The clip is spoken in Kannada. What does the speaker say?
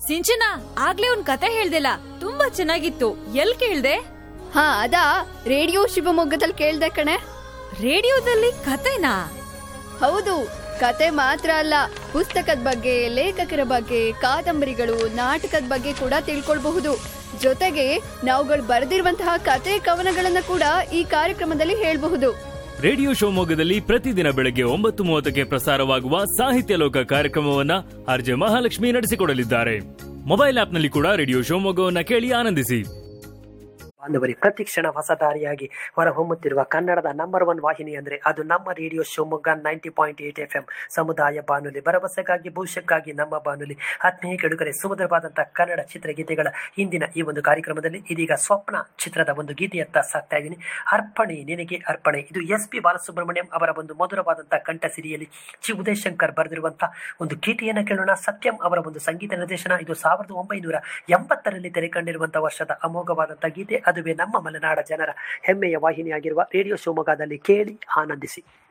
ಸಿಂಚನ ಆಗ್ಲೇ ಒಂದ್ ಕತೆ ಹೇಳ್ದಿಲ್ಲ ತುಂಬಾ ಚೆನ್ನಾಗಿತ್ತು ಎಲ್ ಕೇಳ್ದೆ ಹಾ ಅದಾ ರೇಡಿಯೋ ಶಿವಮೊಗ್ಗದಲ್ಲಿ ಕೇಳ್ದೆ ಕಣೆ ರೇಡಿಯೋದಲ್ಲಿ ಕತೆನಾ ಹೌದು ಕತೆ ಮಾತ್ರ ಅಲ್ಲ ಪುಸ್ತಕದ ಬಗ್ಗೆ ಲೇಖಕರ ಬಗ್ಗೆ ಕಾದಂಬರಿಗಳು ನಾಟಕದ ಬಗ್ಗೆ ಕೂಡ ತಿಳ್ಕೊಳ್ಬಹುದು ಜೊತೆಗೆ ನಾವುಗಳು ಬರೆದಿರುವಂತಹ ಕತೆ ಕವನಗಳನ್ನ ಕೂಡ ಈ ಕಾರ್ಯಕ್ರಮದಲ್ಲಿ ಹೇಳ್ಬಹುದು ರೇಡಿಯೋ ಶಿವಮೊಗ್ಗದಲ್ಲಿ ಪ್ರತಿದಿನ ಬೆಳಗ್ಗೆ ಒಂಬತ್ತು ಮೂವತ್ತಕ್ಕೆ ಪ್ರಸಾರವಾಗುವ ಸಾಹಿತ್ಯ ಲೋಕ ಕಾರ್ಯಕ್ರಮವನ್ನ ಆರ್ಜೆ ಮಹಾಲಕ್ಷ್ಮಿ ನಡೆಸಿಕೊಡಲಿದ್ದಾರೆ ಮೊಬೈಲ್ ಆಪ್ನಲ್ಲಿ ಕೂಡ ರೇಡಿಯೋ ಶಿವಮೊಗ್ಗವನ್ನ ಕೇಳಿ ಆನಂದಿಸಿ ಬಾಂಧವರಿ ಪ್ರತಿಕ್ಷಣ ಹೊಸ ದಾರಿಯಾಗಿ ಹೊರಹೊಮ್ಮುತ್ತಿರುವ ಕನ್ನಡದ ನಂಬರ್ ಒನ್ ವಾಹಿನಿ ಅಂದ್ರೆ ಅದು ನಮ್ಮ radio Shivamogga ninety point eight F M ಸಮುದಾಯ ಬಾನುಲಿ ಭರವಸೆಗಾಗಿ ಭವಿಷ್ಯಕ್ಕಾಗಿ ನಮ್ಮ ಬಾನುಲಿ ಆತ್ಮೀಯ ಕೆಡುಕರೆ ಸುಮಧುರವಾದಂತಹ ಕನ್ನಡ ಚಿತ್ರಗೀತೆಗಳ ಇಂದಿನ ಈ ಒಂದು ಕಾರ್ಯಕ್ರಮದಲ್ಲಿ ಇದೀಗ ಸ್ವಪ್ನ ಚಿತ್ರದ ಒಂದು ಗೀತೆಯತ್ತ ಸಾಕ್ತಾ ಇದ್ದೀನಿ ಅರ್ಪಣೆ ನಿನಗೆ ಅರ್ಪಣೆ ಇದು ಎಸ್ ಪಿ ಬಾಲಸುಬ್ರಹ್ಮಣ್ಯಂ ಅವರ ಒಂದು ಮಧುರವಾದಂತಹ ಕಂಠ ಸಿರಿಯಲ್ಲಿ ಚಿ ಉದಯಶಂಕರ್ ಬರೆದಿರುವಂತಹ ಒಂದು ಗೀತೆಯನ್ನು ಕೇಳೋಣ ಸತ್ಯಂ ಅವರ ಒಂದು ಸಂಗೀತ ನಿರ್ದೇಶನ ಇದು ಸಾವಿರದ ಒಂಬೈನೂರ ಎಂಬತ್ತರಲ್ಲಿ ತೆರೆ ಕಂಡಿರುವಂತಹ ವರ್ಷದ ಅಮೋಘವಾದಂತಹ ಗೀತೆ ಅದುವೇ ನಮ್ಮ ಮಲೆನಾಡ ಜನರ ಹೆಮ್ಮೆಯ ವಾಹಿನಿಯಾಗಿರುವ ರೇಡಿಯೋ ಶಿವಮೊಗ್ಗದಲ್ಲಿ ಕೇಳಿ ಆನಂದಿಸಿ